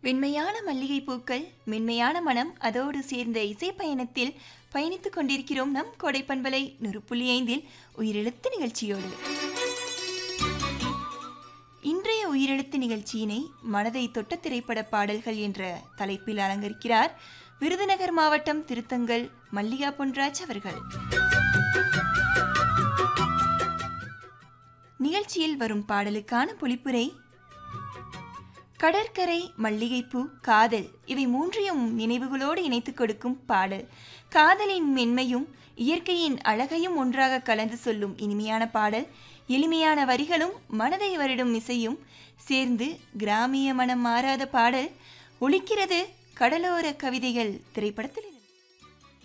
வெண்மையான மல்லிகை பூக்கள் மென்மையான மனம் அதோடு சேர்ந்த இசை பயணத்தில் பயணித்துக் கொண்டிருக்கிறோம் நம் கோடை பண்பலை நூறு புள்ளி ஐந்தில் உயிரெழுத்து நிகழ்ச்சியோடு இன்றைய உயிரெழுத்து நிகழ்ச்சியினை மனதை தொட்ட திரைப்பட பாடல்கள் என்ற தலைப்பில் அலங்கரிக்கிறார் விருதுநகர் மாவட்டம் திருத்தங்கல் மல்லிகா பொன்ராஜ் அவர்கள் நிகழ்ச்சியில் வரும் பாடலுக்கான பொழிப்புரை கடற்கரை மல்லிகைப்பூ காதல் இவை மூன்றையும் நினைவுகளோடு இணைத்துக் கொடுக்கும் பாடல் காதலின் மென்மையும் இயற்கையின் அழகையும் ஒன்றாக கலந்து சொல்லும் இனிமையான பாடல் எளிமையான வரிகளும் மனதை வருடும் இசையும் சேர்ந்து கிராமிய மனம் மாறாத பாடல் ஒலிக்கிறது கடலோர கவிதைகள் திரைப்படத்தில்